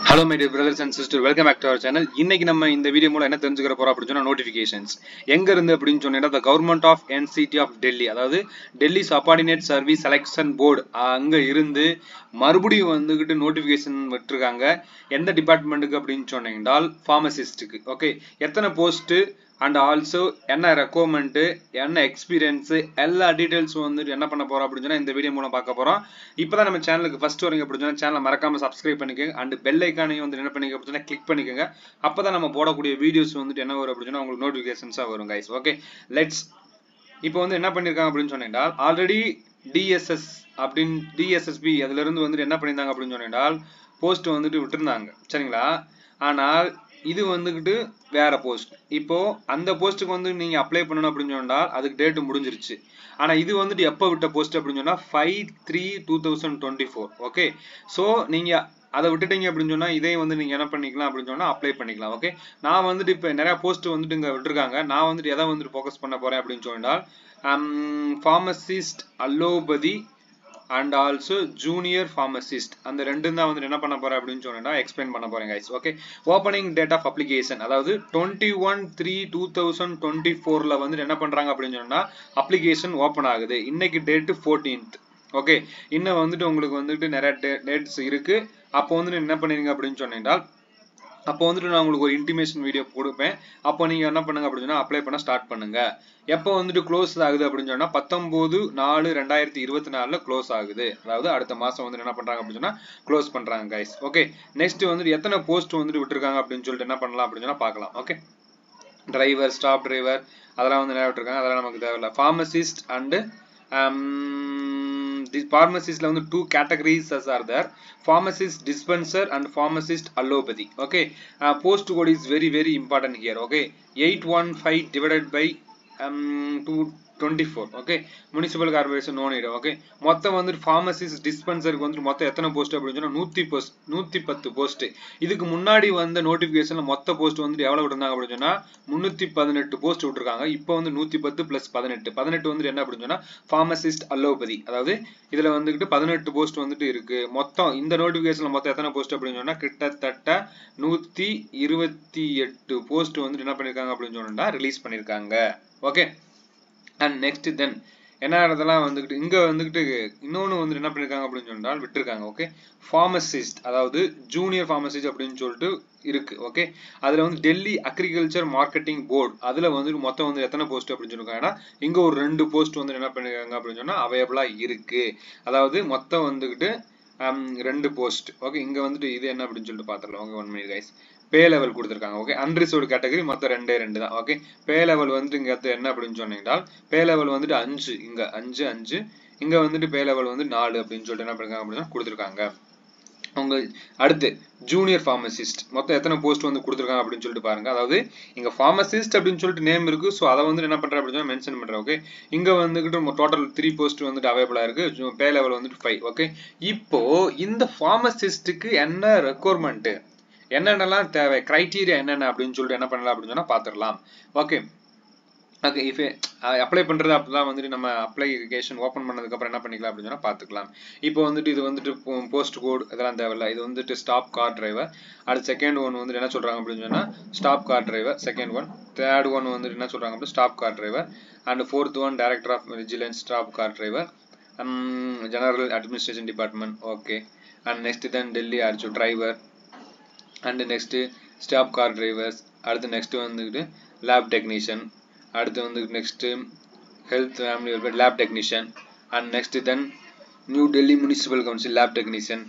hello my dear brothers and sister welcome back to our channel இன்னைக்கு நம்ம இந்த video மூலம் என்ன தெரிஞ்சுக்கிற போறோம் அப்படின்னு சொன்னா நோட்டிஃபிகேஷன்ஸ் எங்க இருந்து அப்படின்னு சொன்னா the government of NCT of Delhi அதாவது Delhi subordinate service selection board அங்க இருந்து மறுபடியும் வந்துகிட்டு நோட்டிஃபிகேஷன் விட்டுருக்காங்க எந்த டிபார்ட்மெண்ட்டுக்கு அப்படின்னு சொன்னீங்கன்னா ஃபார்மசிஸ்ட்டுக்கு ஓகே எத்தனை போஸ்ட் அண்ட் ஆல்சோ என்ன ரெக்குவயர்மெண்ட்டு என்ன எக்ஸ்பீரியன்ஸு எல்லா டீட்டெயில்ஸும் வந்துட்டு என்ன பண்ண போறோம் அப்படின்னு சொன்னா இந்த வீடியோ மூலம் பார்க்க போறோம் இப்பதான் நம்ம சேனலுக்கு ஃபர்ஸ்ட் வரீங்க அப்படின்னு சொன்னா சேனலை மறக்காம சப்ஸ்கிரைப் பண்ணிக்கோங்க அண்ட் பெல் ஐக்கானையும் வந்து என்ன பண்ணிக்க அப்படின்னு சொன்னா கிளிக் பண்ணிக்கோங்க அப்பதான் நம்ம போடக்கூடிய வீடியோஸ் வந்துட்டு என்ன வரும் அப்படின்னு சொன்னா உங்களுக்கு நோட்டிஃபிகேஷன்ஸா வரும் கைஸ் ஓகே லெட்ஸ் இப்போ வந்து என்ன பண்ணிருக்காங்க அப்படின்னு சொன்னீங்கன்னா ஆல்ரெடி டிஎஸ்எஸ் அப்படின்னு டிஎஸ்எஸ்பி அதுல இருந்து வந்துட்டு என்ன பண்ணியிருந்தாங்க அப்படின்னு சொன்னீங்கன்னா போஸ்ட் வந்துட்டு விட்டுருந்தாங்க சரிங்களா ஆனால் இது வந்துகிட்டு வேற போஸ்ட் இப்போ அந்த போஸ்ட்டுக்கு வந்து நீங்க அப்ளை பண்ணணும் அப்படின்னு சொன்னா அதுக்கு டேட் முடிஞ்சிருச்சு ஆனா இது வந்துட்டு எப்போ விட்ட போஸ்ட் அப்படின்னு சொன்னா five three two thousand twenty four okay so நீங்க அதை விட்டுட்டீங்க அப்படின்னு சொன்னா இதே வந்து நீங்க என்ன பண்ணிக்கலாம் அப்படின்னு சொன்னா அப்ளை பண்ணிக்கலாம் ஓகே நான் வந்துட்டு இப்போ நிறைய போஸ்ட் வந்துட்டு இங்க விட்டுருக்காங்க நான் வந்துட்டு எதை வந்துட்டு ஃபோக்கஸ் பண்ண போறேன் அப்படின்னு சொன்னால் pharmacist allopathy and also junior pharmacist அந்த ரெண்டும் தான் வந்து என்ன பண்ண போறேன் அப்படின்னு சொன்னா எக்ஸ்பிளைன் பண்ண போறேன் guys okay opening date of application அதாவது twenty one three two thousand twenty ஃபோர்ல வந்து என்ன பண்றாங்க அப்படின்னு சொன்னா அப்ளிகேஷன் ஓப்பன் ஆகுது இன்னைக்கு டேட்டு ஃபோர்டீன்த் ஓகே இன்னும் வந்துட்டு உங்களுக்கு வந்துட்டு நிறைய டேட்ஸ் இருக்கு அப்போ வந்துட்டு என்ன பண்ணிருங்க அப்படின்னு சொன்னீங்கன்னா அப்போ வந்துட்டு நான் உங்களுக்கு ஒரு இன்டிமேஷன் வீடியோ கொடுப்பேன் அப்போ நீங்க என்ன பண்ணுங்க அப்படின்னு சொன்னா அப்ளை பண்ண ஸ்டார்ட் பண்ணுங்க எப்போ வந்துட்டு க்ளோஸ் ஆகுது அப்படின்னு சொன்னா பத்தொன்பது நாலு ரெண்டாயிரத்தி இருபத்தி நாலுல க்ளோஸ் ஆகுது அதாவது அடுத்த மாசம் வந்து என்ன பண்றாங்க அப்படின்னு சொன்னா க்ளோஸ் பண்றாங்க கைஸ் ஓகே நெக்ஸ்ட் வந்துட்டு எத்தனை போஸ்ட் வந்துட்டு விட்டுருக்காங்க அப்படின்னு சொல்லிட்டு என்ன பண்ணலாம் அப்படின்னு சொன்னா பார்க்கலாம் ஓகே டிரைவர் ஸ்டாப் டிரைவர் அதெல்லாம் வந்து நிறைய விட்டுருக்காங்க அதெல்லாம் நமக்கு தேவையில்ல ஃபார்மசிஸ்ட் அண்டு தி pharmacistல வந்து two categories are there pharmacist dispenser and pharmacist allopathy okay uh, post code is very very important here okay 815 divided by um, 2 24 okay municipal corporation no need okay மொத்தம் வந்துட்டு pharmacist டிஸ்பென்சருக்கு வந்துட்டு மொத்தம் எத்தனை post அப்படின்னு சொன்னா நூத்தி போஸ்ட் நூத்தி பத்து போஸ்ட் இதுக்கு முன்னாடி வந்த நோட்டிபிகேஷன்ல மொத்த போஸ்ட் வந்துட்டு எவ்வளவு விட்டுருந்தாங்க அப்படின்னு சொன்னா முன்னூத்தி பதினெட்டு போஸ்ட் விட்டுருக்காங்க இப்போ வந்து நூத்தி பத்து பிளஸ் பதினெட்டு பதினெட்டு வந்துட்டு என்ன அப்படின்னு சொன்னா ஃபார்மசிஸ்ட் அல்லோபதி அதாவது இதுல வந்துட்டு பதினெட்டு போஸ்ட் வந்துட்டு இருக்கு மொத்தம் இந்த நோட்டிபிகேஷன்ல மொத்தம் எத்தனை போஸ்ட் அப்படின்னு சொன்னா கிட்டத்தட்ட நூத்தி இருபத்தி எட்டு போஸ்ட் வந்துட்டு என்ன பண்ணிருக்காங்க அப்படின்னு சொன்னா ரிலீஸ் பண்ணிருக்காங்க ஓகே அண்ட் நெக்ஸ்ட் தென் என்ன இதெல்லாம் வந்துகிட்டு இங்க வந்துகிட்டு இன்னொன்னு வந்து என்ன பண்ணிருக்காங்க அப்படின்னு சொன்னால் விட்டுருக்காங்க ஓகே ஃபார்மசிஸ்ட் அதாவது ஜூனியர் ஃபார்மசிஸ்ட் அப்படின்னு சொல்லிட்டு இருக்கு ஓகே அதுல வந்து டெல்லி அக்ரிகல்ச்சர் மார்க்கெட்டிங் போர்டு அதுல வந்து மொத்தம் வந்து எத்தனை போஸ்ட் அப்படின்னு சொல்லிருக்காங்கன்னா இங்க ஒரு ரெண்டு போஸ்ட் வந்து என்ன பண்ணிருக்காங்க அப்படின்னு சொன்னா அவைலபிளா இருக்கு அதாவது மொத்தம் வந்துகிட்டு ரெண்டு போஸ்ட் ஓகே இங்க வந்துட்டு இது என்ன அப்படின்னு சொல்லிட்டு பாத்துடலாம் okay one minute guys pay level கொடுத்துருக்காங்க ஓகே அன்ரிசோர்டு கேட்டகரி மொத்தம் ரெண்டே ரெண்டு தான் ஓகே பே லெவல் வந்துட்டு இங்க என்ன அப்படின்னு சொன்னீங்கன்னா பே லெவல் வந்துட்டு அஞ்சு இங்க அஞ்சு அஞ்சு இங்க வந்துட்டு பே லெவல் வந்து நாலு அப்படின்னு சொல்லிட்டு என்ன பண்ணிருக்காங்க அப்படின்னு கொடுத்துருக்காங்க உங்க அடுத்து ஜூனியர் ஃபார்மசிஸ்ட் மொத்தம் எத்தனை போஸ்ட் வந்து கொடுத்துருக்காங்க அப்படின்னு சொல்லிட்டு பாருங்க அதாவது இங்க ஃபார்மசிஸ்ட் அப்படின்னு சொல்லிட்டு நேம் இருக்கு ஸோ அதை வந்து என்ன பண்றேன் அப்படின்னு மென்ஷன் பண்றேன் ஓகே இங்க வந்துகிட்டு டோட்டல் த்ரீ போஸ்ட் வந்துட்டு அவைலபிளா இருக்கு பே லெவல் வந்துட்டு ஃபைவ் ஓகே இப்போ இந்த ஃபார்மசிஸ்டுக்கு என்ன ரெக்குவயர்மெண்ட் என்னென்னலாம் தேவை கிரைட்டீரியா என்னென்ன அப்படின்னு சொல்லிட்டு என்ன பண்ணலாம் அப்படின்னு சொன்னா பாத்துடலாம் ஓகே ஓகே இஃப் அப்ளை பண்றது அப்படிலாம் வந்துட்டு நம்ம அப்ளிகேஷன் ஓப்பன் பண்ணதுக்கு அப்புறம் என்ன பண்ணிக்கலாம் அப்படின்னு சொன்னா பாத்துக்கலாம் இப்போ வந்துட்டு இது வந்துட்டு போஸ்ட் கோட் இதெல்லாம் தேவையில்ல இது வந்துட்டு ஸ்டாப் கார் டிரைவர் அடுத்து செகண்ட் ஒன் வந்துட்டு என்ன சொல்றாங்க அப்படின்னு சொன்னா staff car driver second one third one வந்துட்டு என்ன சொல்றாங்க அப்படின்னு staff car driver and fourth one director of vigilance staff car driver general administration department okay and next then Delhi arch driver and next staff car drivers அடுத்து next வந்துக்கிட்டு lab technician அடுத்து வந்து next health family welfare lab technician and next then new Delhi municipal council lab technician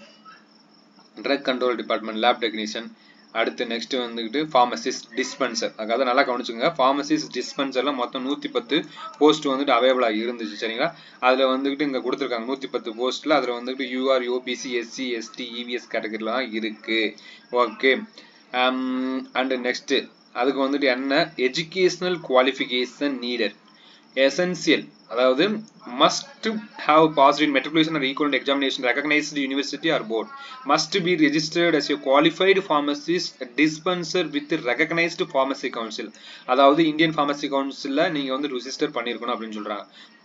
drug control department lab technician அடுத்து next வந்துக்கிட்டு pharmacist dispenser அதாவது நல்லா கவனிச்சுங்க pharmacist டிஸ்பென்சர்ல மொத்தம் நூத்தி பத்து போஸ்ட் வந்துட்டு அவைலபிளா இருந்துச்சு சரிங்களா அதுல வந்துகிட்டு இங்க கொடுத்துருக்காங்க நூத்தி பத்து போஸ்ட்ல அதுல வந்துட்டு யூஆர் ஓபிசி எஸ்சி எஸ்டி இவிஎஸ் கேட்டகரிலாம் இருக்கு ஓகே அண்ட் நெக்ஸ்ட் அதுக்கு வந்துட்டு என்ன எஜுகேஷனல் குவாலிஃபிகேஷன் நீடட் எசென்சியல் அதாவது must have passed in matriculation or equivalent examination recognized university or board must be registered as a qualified pharmacist dispenser with recognized pharmacy council அதாவது Indian pharmacy councilல நீங்க வந்து register பண்ணிருக்கணும் அப்படின்னு சொல்றாங்க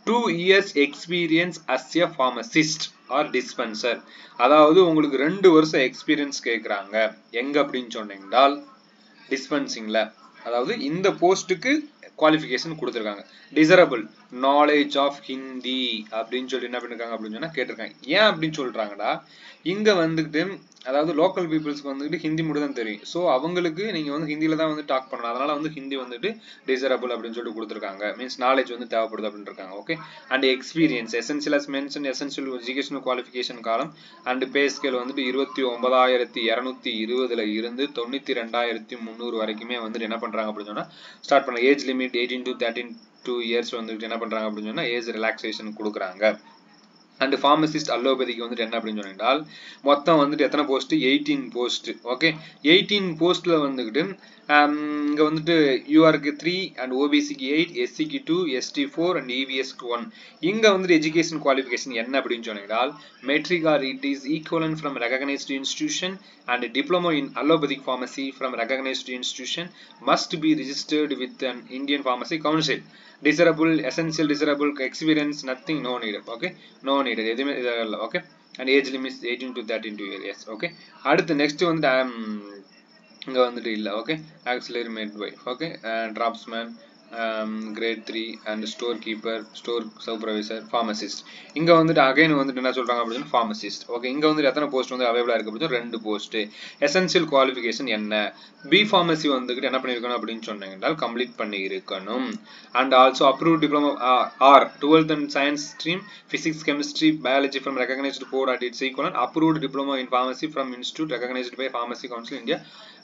two years experience as a pharmacist or dispenser அதாவது உங்களுக்கு ரெண்டு வருஷம் எக்ஸ்பீரியன்ஸ் கேட்குறாங்க எங்க அப்படின்னு சொன்னீங்கன்னால் டிஸ்பென்சிங்ல அதாவது இந்த போஸ்ட்டுக்கு குவாலிஃபிகேஷன் கொடுத்துருக்காங்க டிசரபிள் நாலேஜ் ஆஃப் ஹிந்தி அப்படின்னு சொல்லி என்ன பண்ணிருக்காங்க அப்படின்னு சொன்னா கேட்டிருக்காங்க ஏன் அப்படின்னு சொல்றாங்கடா இங்க வந்துட்டு அதாவது லோக்கல் பீப்புள்ஸ்க்கு வந்துட்டு ஹிந்தி மட்டும் தான் தெரியும் ஸோ அவங்களுக்கு நீங்க வந்து ஹிந்தியில தான் வந்து டாக் பண்ணணும் அதனால வந்து ஹிந்தி வந்துட்டு டிசரபிள் அப்படின்னு சொல்லிட்டு கொடுத்துருக்காங்க மீன்ஸ் நாலேஜ் வந்து தேவைப்படுது அப்படின்னு இருக்காங்க okay and experience essential as mention essential educational qualification காலம் அண்ட் பே ஸ்கேல் வந்துட்டு இருபத்தி ஒன்பதாயிரத்தி இரநூத்தி இருபதுல இருந்து தொண்ணூத்தி ரெண்டாயிரத்தி முந்நூறு வரைக்குமே வந்துட்டு என்ன பண்றாங்க அப்படின்னு சொன்னா ஸ்டார்ட் பண்ண age limit eighteen to thirty two years வந்துட்டு என்ன பண்றாங்க அப்படின்னு சொன்னா ஏஜ் ரிலாக்ஸேஷன் கொடுக்குறாங்க அண்ட் ஃபார்மசிஸ்ட் அலோபதிக்கு வந்துட்டு என்ன அப்படின்னு சொன்னால் மொத்தம் வந்துட்டு எத்தனை post eighteen post okay eighteen போஸ்ட்ல வந்துக்கிட்டு இங்க வந்துட்டு யூஆருக்கு த்ரீ அண்ட் ஓபிசிக்கு எயிட் எஸ்சிக்கு டூ எஸ்டி ஃபோர் அண்ட் இவிஎஸ்க்கு ஒன் இங்க வந்துட்டு எஜுகேஷன் குவாலிஃபிகேஷன் என்ன அப்படின்னு சொன்னால் matric or it is equivalent from recognised institution and diploma in allopathic pharmacy from recognised institution must be registered with an Indian pharmacy council desirable essential desirable experience nothing no needed okay no needed எதுவுமே இல்லை okay and age limits eighteen to thirty two years okay அடுத்து next வந்து இங்கே வந்துட்டு இல்லை okay auxiliary midwife okay draughtsman grade three and store keeper store supervisor pharmacist இங்கே வந்துட்டு again வந்துட்டு என்ன சொல்கிறாங்க அப்படின்னு ஃபார்மசிஸ்ட் ஓகே இங்கே வந்துட்டு எத்தனை போஸ்ட் வந்து அவைலபிளாக இருக்கு அப்படின்னு ரெண்டு போஸ்ட் எசென்சியல் குவாலிஃபிகேஷன் என்ன பி ஃபார்மசி வந்துட்டு என்ன பண்ணியிருக்கணும் அப்படின்னு சொன்னீங்கன்னா கம்ப்ளீட் பண்ணி இருக்கணும் and also approve diploma or twelfth and science stream physics chemistry biology from recognised board at its equivalent approved diploma in pharmacy from institute recognised by pharmacy council India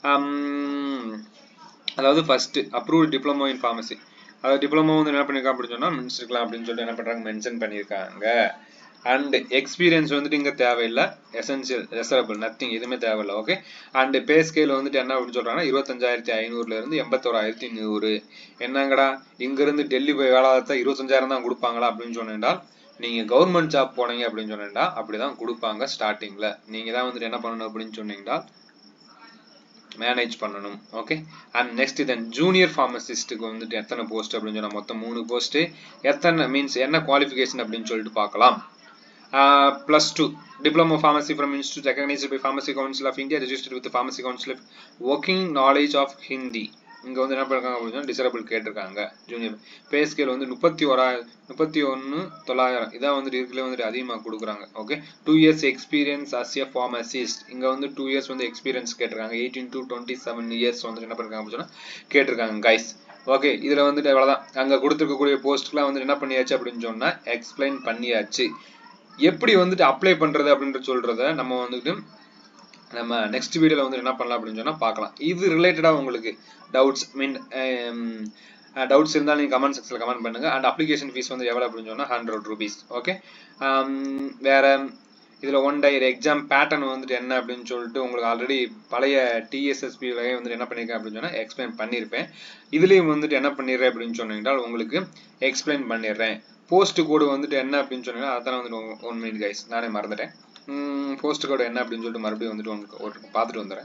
அதாவது first approved diploma in pharmacy அதாவது diploma வந்து என்ன பண்ணிருக்காங்க அப்படின்னு சொன்னா மின்ஸ்டிருக்கலாம் அப்படின்னு சொல்லிட்டு என்ன பண்றாங்க மென்ஷன் பண்ணியிருக்காங்க அண்ட் எக்ஸ்பீரியன்ஸ் வந்துட்டு இங்க தேவையில்லை எசென்சியல் ரெசரபிள் நத்திங் எதுவுமே தேவையில்லை ஓகே அண்ட் பே ஸ்கேல் வந்துட்டு என்ன அப்படின்னு சொல்றாங்கன்னா இருபத்தஞ்சாயிரத்தி ஐநூறுல இருந்து எண்பத்தோராயிரத்தி நூறு என்னங்கடா இங்க இருந்து டெல்லி போய் வேலை பார்த்தா இருபத்தஞ்சாயிரம் தான் கொடுப்பாங்களா அப்படின்னு சொன்னேன்டா நீங்க கவர்மெண்ட் ஜாப் போனீங்க அப்படின்னு சொன்னேன்டா அப்படிதான் கொடுப்பாங்க ஸ்டார்டிங்ல நீங்க தான் வந்துட்டு என்ன பண்ணணும் அப்படின்னு சொன்னீங்கன்னா மேனேஜ் பண்ணணும் okay and next then junior ஃபார்மசிஸ்ட்டுக்கு வந்துட்டு எத்தனை போஸ்ட் அப்படின்னு சொன்னா மொத்தம் மூணு போஸ்ட் எத்தனை மீன்ஸ் என்ன குவாலிஃபிகேஷன் அப்படின்னு சொல்லிட்டு பார்க்கலாம் plus two diploma pharmacy from institute recognised by pharmacy council of India registered with pharmacy council of working knowledge of Hindi இங்க வந்து என்ன பண்ணிருக்காங்க அப்படின்னா டிசரபிள் கேட்டிருக்காங்க ஜூனியர் பே ஸ்கேல் வந்து முப்பத்தி ஓராயிரம் முப்பத்தி ஒன்று தொள்ளாயிரம் இதான் வந்துட்டு இருக்கல வந்துட்டு அதிகமாக கொடுக்குறாங்க okay two years experience as a pharmacist இங்க வந்து டூ இயர்ஸ் வந்து எக்ஸ்பீரியன்ஸ் கேட்டிருக்காங்க eighteen to twenty seven years வந்துட்டு என்ன பண்ணிருக்காங்க அப்படின்னு சொன்னா கேட்டிருக்காங்க கைஸ் ஓகே இதுல வந்துட்டு அவ்வளவுதான் அங்க கொடுத்துருக்கக்கூடிய போஸ்ட்லாம் வந்து என்ன பண்ணியாச்சு அப்படின்னு சொன்னா எக்ஸ்பிளைன் பண்ணியாச்சு எப்படி வந்துட்டு அப்ளை பண்றது அப்படின்ற சொல்றத நம்ம வந்துட்டு நம்ம நெக்ஸ்ட் வீடியோல வந்து என்ன பண்ணலாம் அப்படின்னு சொன்னா பார்க்கலாம் இது ரிலேட்டடா உங்களுக்கு டவுட்ஸ் மீன் டவுட்ஸ் இருந்தால் நீங்கள் கமெண்ட் செக்ஷனில் கமெண்ட் பண்ணுங்க அண்ட் அப்ளிகேஷன் ஃபீஸ் வந்து எவ்வளோ அப்படின்னு சொன்னால் ஹண்ட்ரட் ருபீஸ் ஓகே வேற இதில் ஒன் டயர் எக்ஸாம் பேட்டர்ன் வந்துட்டு என்ன அப்படின்னு சொல்லிட்டு உங்களுக்கு ஆல்ரெடி பழைய டிஎஸ்எஸ்பி வகை வந்துட்டு என்ன பண்ணியிருக்கேன் அப்படின்னு சொன்னால் எக்ஸ்பிளைன் பண்ணியிருப்பேன் இதுலேயும் வந்துட்டு என்ன பண்ணிடுறேன் அப்படின்னு சொன்னீங்கன்னா உங்களுக்கு எக்ஸ்பிளைன் பண்ணிடுறேன் போஸ்ட் கோடு வந்துட்டு என்ன அப்படின்னு சொன்னீங்கன்னா அதான் வந்துட்டு ஒன் மினிட் கைஸ் நானே மறந்துட்டேன் போஸ்ட் கோடு என்ன அப்படின்னு சொல்லிட்டு மறுபடியும் வந்துட்டு உங்களுக்கு ஒரு பார்த்துட்டு வந்துடுறேன்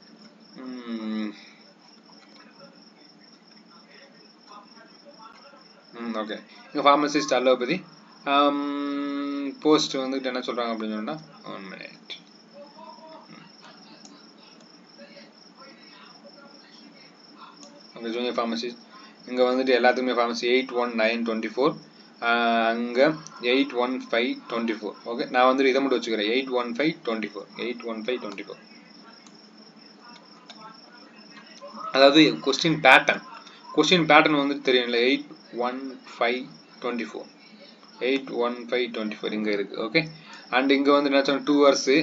ம் ஓகே இங்கே ஃபார்மசிஸ்ட் அலோபதி போஸ்ட் வந்துட்டு என்ன சொல்கிறாங்க அப்படின்னு சொன்னா one minute okay junior pharmacist இங்கே வந்துட்டு எல்லாத்துக்குமே pharmacy eight one nine twenty four அங்கே eight one five twenty four okay நான் வந்துட்டு இதை மட்டும் வச்சுக்கிறேன் eight one five twenty four eight one five twenty four அதாவது கொஸ்டின் பேட்டர்ன் கொஸ்டின் பேட்டர்ன் வந்துட்டு தெரியும்ல eight one five twenty four eight one five twenty four இங்கே இருக்குது ஓகே அண்ட் இங்கே வந்து என்ன சொன்ன டூ ஹவர்ஸு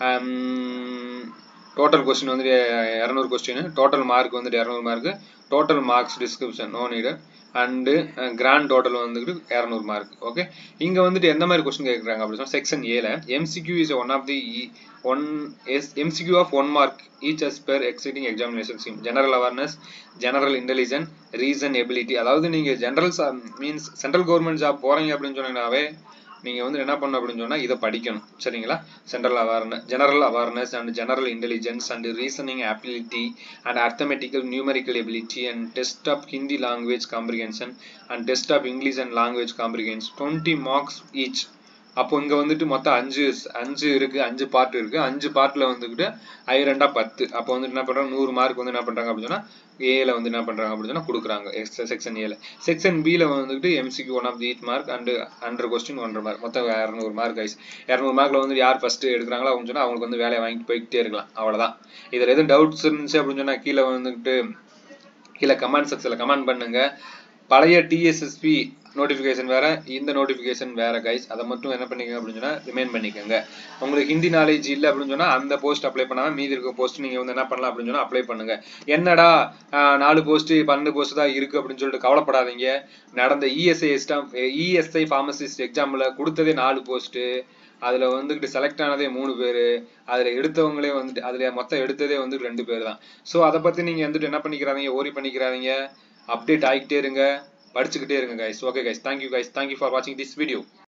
டோட்டல் கொஸ்டின் வந்துட்டு இரநூறு கொஸ்டின் டோட்டல் மார்க் வந்துட்டு இரநூறு mark total marks description no needed and grand total வந்துட்டு இரநூறு மார்க் ஓகே இங்கே வந்துட்டு எந்த மாதிரி கொஸ்டின் கேட்குறாங்க அப்படின்னு சொன்னால் செக்ஷன் ஏல MCQ is one of the ones MCQ of one mark each as per exciting examination scheme general awareness general intelligent reason ability அதாவது நீங்கள் general means central government job போகிறீங்க அப்படின்னு சொன்னீங்கன்னாவே நீங்கள் வந்து என்ன பண்ணணும் அப்படின்னு சொன்னால் இதை படிக்கணும் சரிங்களா central awareness general awareness and general intelligence and reasoning ability and arithmetical numerical ability and test of Hindi language comprehension and test of English and language comprehension twenty marks each அப்போ இங்கே வந்துட்டு மொத்தம் அஞ்சு அஞ்சு இருக்குது அஞ்சு பார்ட் இருக்குது அஞ்சு பார்ட்டில் வந்துக்கிட்டு ஐ ரெண்டா பத்து அப்போ வந்துட்டு என்ன பண்ணுறாங்க நூறு மார்க் வந்து என்ன பண்ணுறாங்க அப்படின்னு சொன்னால் ஏல வந்து என்ன பண்ணுறாங்க அப்படின்னு சொன்னால் கொடுக்குறாங்க செக்ஷன் ஏல செக்ஷன் பியில் வந்துட்டு MCQ one of the eight mark and hundred question ஒன்றரை மார்க் மொத்தம் இரநூறு மார்க் ஐஸ் இரநூறு மார்க்கில் வந்து யார் ஃபஸ்ட்டு எடுக்கிறாங்களோ அப்படின்னு சொன்னால் அவங்களுக்கு வந்து வேலையை வாங்கிட்டு போய்கிட்டே இருக்கலாம் அவ்வளோதான் இதில் எதுவும் டவுட்ஸ் இருந்துச்சு அப்படின்னு சொன்னால் கீழே வந்துக்கிட்டு கீழே கமெண்ட் செக்ஷனில் கமெண்ட் பண்ணுங்க பழைய டிஎஸ்எஸ்பி நோட்டிஃபிகேஷன் வேற இந்த நோட்டிஃபிகேஷன் வேற கைஸ் அதை மட்டும் என்ன பண்ணிக்கங்க அப்படின்னு சொன்னா ரிமைன் பண்ணிக்கோங்க உங்களுக்கு ஹிந்தி நாலேஜ் இல்லை அப்படின்னு சொன்னா அந்த போஸ்ட் அப்ளை பண்ணாம மீதி இருக்க போஸ்ட் நீங்க வந்து என்ன பண்ணலாம் அப்படின்னு சொன்னா அப்ளை பண்ணுங்க என்னடா நாலு போஸ்ட் பன்னெண்டு போஸ்ட் தான் இருக்கு அப்படின்னு சொல்லிட்டு கவலைப்படாதீங்க நடந்த இஎஸ்ஐ எக்ஸாம் இஎஸ்ஐ ஃபார்மசிஸ்ட் எக்ஸாம்ல கொடுத்ததே நாலு போஸ்ட் அதுல வந்துகிட்டு செலக்ட் ஆனதே மூணு பேரு அதுல எடுத்தவங்களே வந்துட்டு அதுல மொத்தம் எடுத்ததே வந்து ரெண்டு பேர் தான் ஸோ அதை பத்தி நீங்க வந்துட்டு என்ன பண்ணிக்கிறாதீங்க ஓரி பண்ணிக்கிறாதீங்க அப்டேட் ஆகிக்கிட்டே இருங்க படிச்சுக்கிட்டே இருங்க guys okay guys thank you guys thank you for வாட்சிங் திஸ் வீடியோ